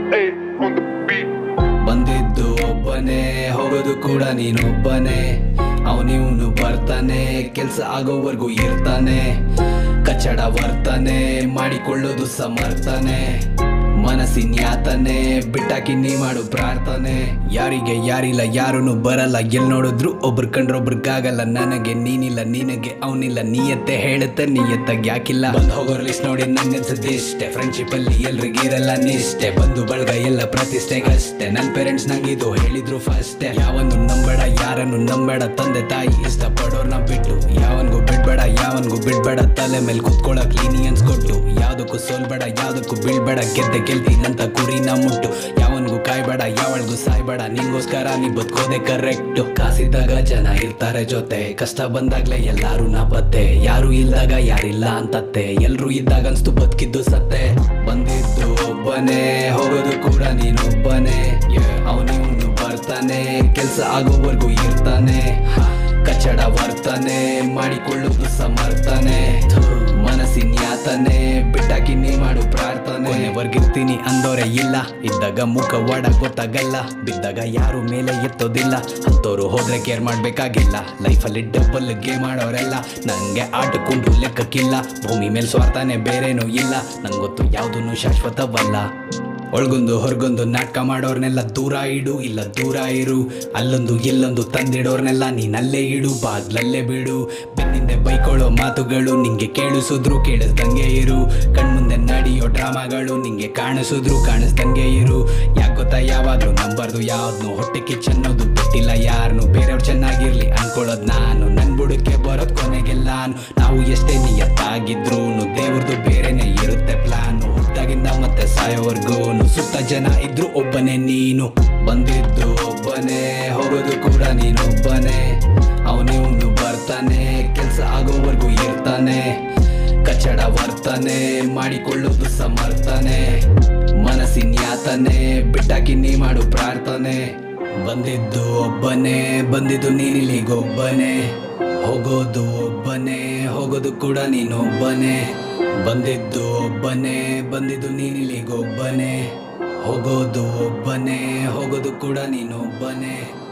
Hey, on the beat. ಬಂದಿದ್ದು ಒಬ್ಬನೇ ಹೋಗೋದು ಕೂಡ ನೀನೊಬ್ಬನೇ ಅವನಿವನು ಬರ್ತಾನೆ ಕೆಲ್ಸ ಆಗೋವರೆಗೂ ಇರ್ತಾನೆ ಕಚ್ಚಡ ವರ್ತನೆ ಮಾಡಿಕೊಳ್ಳೋದು ಸಮರ್ಥನೆ ಮನಸ್ಸಿನ ಯಾತನೆ ಬಿಟ್ಟಾಕಿ ನೀ ಮಾಡು ಪ್ರಾರ್ಥನೆ ಯಾರಿಗೆ ಯಾರಿಲ್ಲ ಯಾರನ್ನು ಬರಲ್ಲ ಎಲ್ ನೋಡಿದ್ರು ಒಬ್ರು ಕಂಡ್ರೊಬ್ರಿಗಾಗಲ್ಲ ನನಗೆ ನೀನಿಲ್ಲ ನಿನಗೆ ಅವನಿಲ್ಲ ನೀಯತ್ತೆ ಹೇಳುತ್ತೆ ನೀಯತ್ತಾಗ ಯಾಕಿಲ್ಲ ಬಂದ್ ಹೋಗೋರ್ ಲಿಸ್ಟ್ ನೋಡಿ ನಂಗನ್ಸದ್ ಇಷ್ಟೇ ಫ್ರೆಂಡ್ಶಿಪ್ ಅಲ್ಲಿ ಎಲ್ರಿಗಿರಲ್ಲ ನಿಷ್ಠೆ ಬಂದು ಬಳಗ ಎಲ್ಲ ಪ್ರತಿಷ್ಠೆಗಷ್ಟೇ ನನ್ ಪೇರೆಂಟ್ಸ್ ನಂಗಿದು ಹೇಳಿದ್ರು ಫಸ್ಟೇ ಯಾವನು ನಂಬೇಡ ಯಾರನ್ನು ನಂಬೇಡ ತಂದೆ ತಾಯಿ ಇಷ್ಟಪಡೋರ್ನ ಬಿಟ್ಟು ಯಾವನ್ಗೂ ಬಿಡ್ಬೇಡ ಯಾವನ್ಗೂ ಬಿಡ್ಬೇಡ ತಲೆ ಮೇಲೆ ಕುತ್ಕೊಳಕ್ ಲೀನಿಯನ್ಸ್ ಕೊಟ್ಟು ಯಾವ್ದಕ್ಕೂ ಸೋಲ್ಬೇಡ ಯಾವ್ದಕ್ಕೂ ಬೀಳ್ಬೇಡ ಗೆದ್ದೆ ಗೆಲ್ತೀನಂತ ಗುರಿನ ಮುಟ್ಟು ಯಾವನ್ಗೂ ಕಾಯ್ಬೇಡ ಯಾವಳ್ಗೂ ಸಾಯ್ಬೇಡ ನಿಂಗೋಸ್ಕರ ನೀ ಬದುಕೋದೆ ಕರೆಕ್ಟ್ ಕಾಸಿದ್ದಾಗ ಜನ ಇರ್ತಾರೆ ಜೊತೆ ಕಷ್ಟ ಬಂದಾಗ್ಲೇ ಎಲ್ಲಾರು ನಾಪತ್ತೆ ಯಾರು ಇಲ್ದಾಗ ಯಾರಿಲ್ಲ ಅಂತತ್ತೆ ಎಲ್ರು ಇದ್ದಾಗ ಅನ್ಸ್ತು ಬದುಕಿದ್ದು ಸತ್ತೆ ಬಂದಿದ್ದು ಒಬ್ಬನೇ ಹೋಗೋದು ಕೂಡ ನೀನೊಬ್ಬನೇ ಅವನಿವನು ಬರ್ತಾನೆ ಕೆಲ್ಸ ಆಗೋವರೆಗೂ ಇರ್ತಾನೆ ಕಚ್ಚಡ ವರ್ತನೆ ಮಾಡಿಕೊಳ್ಳೋದು ಸಮರ್ಥನೆ ಮನಸ್ಸಿನ ಯಾತನೆ ಬಿಟ್ಟಾಕಿ ನೀ ಮಾಡು ಪ್ರಾರ್ಥನೆ ಕೊನೆವರ್ಗಿರ್ತೀನಿ ಅಂದೋರೆ ಇಲ್ಲ ಇದ್ದಾಗ ಮುಖ ಒಡ ಗೊತ್ತಾಗಲ್ಲ ಬಿದ್ದಾಗ ಯಾರು ಮೇಲೆ ಎತ್ತೋದಿಲ್ಲ ಅಂತೋರು ಹೋದ್ರೆ ಕೇರ್ ಮಾಡ್ಬೇಕಾಗಿಲ್ಲ ಲೈಫಲ್ಲಿ ಡಬ್ಬಲ್ ಗೇಮ್ ಮಾಡೋರೆಲ್ಲ ನಂಗೆ ಆಟಕ್ಕುಂಡು ಲೆಕ್ಕಕ್ಕಿಲ್ಲ ಭೂಮಿ ಮೇಲೆ ಸ್ವಾರ್ಥನೆ ಬೇರೇನೂ ಇಲ್ಲ ನಂಗೊತ್ತು ಯಾವುದೂ ಶಾಶ್ವತವಲ್ಲ ಒಳಗೊಂದು ಹೊರಗೊಂದು ನಾಟಕ ಮಾಡೋರ್ನೆಲ್ಲ ದೂರ ಇಡು ಇಲ್ಲ ದೂರ ಇರು ಅಲ್ಲೊಂದು ಇಲ್ಲೊಂದು ತಂದಿಡೋರ್ನೆಲ್ಲ ನೀನಲ್ಲೇ ಇಡು ಬಾಗ್ಲಲ್ಲೇ ಬಿಡು ಬೆನ್ನಿಂದೆ ಬೈಕೊಳ್ಳೋ ಮಾತುಗಳು ನಿಂಗೆ ಕೇಳಿಸಿದ್ರು ಕೇಳಿಸ್ದಂಗೆ ಇರು ಕಣ್ಮುಂದೆ ನಡೆಯೋ ಡ್ರಾಮಾಗಳು ನಿಂಗೆ ಕಾಣಿಸಿದ್ರು ಕಾಣಿಸ್ದಂಗೆ ಇರು ಯಾಕೆ ಗೊತ್ತಾ ಯಾವಾಗ್ಲೂ ನಂಬರ್ದು ಯಾವ್ದು ಹೊಟ್ಟೆ ಕಿಚ್ಚನ್ನೋದು ಬಿಟ್ಟಿಲ್ಲ ಯಾರನ್ನು ಬೇರೆಯವ್ರು ಚೆನ್ನಾಗಿರ್ಲಿ ಅನ್ಕೊಳ್ಳೋದು ನಾನು ನನ್ ಬುಡಕ್ಕೆ ಬರೋದ್ ಕೊನೆಗೆಲ್ಲ ನಾವು ಎಷ್ಟೇ ನಿಯತ್ತಾಗಿದ್ರು ದೇವ್ರದ್ದು ಬೇರೆನೆ ಇರುತ್ತೆ ಪ್ಲಾನು ಹುಟ್ಟಾಗಿಂದ ಮತ್ತೆ ಸಾಯೋವರ್ಗು ಸುತ್ತ ಜನ ಇದ್ರು ಒಬ್ಬನೇ ನೀನು ಬಂದಿದ್ದು ಒಬ್ಬನೇ ಹೋಗೋದು ಕೂಡ ನೀನೊಬ್ಬನೇ ಅವನಿವನು ಬರ್ತಾನೆ ಕೆಲ್ಸ ಆಗೋವರೆಗೂ ಇರ್ತಾನೆ ಕಚ್ಚಡ ವರ್ತನೆ ಮಾಡಿಕೊಳ್ಳೋದು ಸಮರ್ಥನೆ ಮನಸ್ಸಿನ ಯಾತನೆ ಬಿಟ್ಟಾಕಿ ನೀ ಮಾಡು ಪ್ರಾರ್ಥನೆ ಬಂದಿದ್ದು ಒಬ್ಬನೇ ಬಂದಿದ್ದು ನೀನಿಲ್ಲಿಗೊಬ್ಬನೇ ಹೋಗೋದು ಒಬ್ಬನೇ ಹೋಗೋದು ಕೂಡ ನೀನೊಬ್ಬನೇ ಬಂದಿದ್ದು ಒಬ್ಬನೇ ಬಂದಿದ್ದು ನೀನಿಲ್ಲಿಗೊಬ್ಬನೇ ಹೋಗೋದು ಒಬ್ಬನೇ ಹೋಗೋದು ಕೂಡ ನೀನೊಬ್ಬನೇ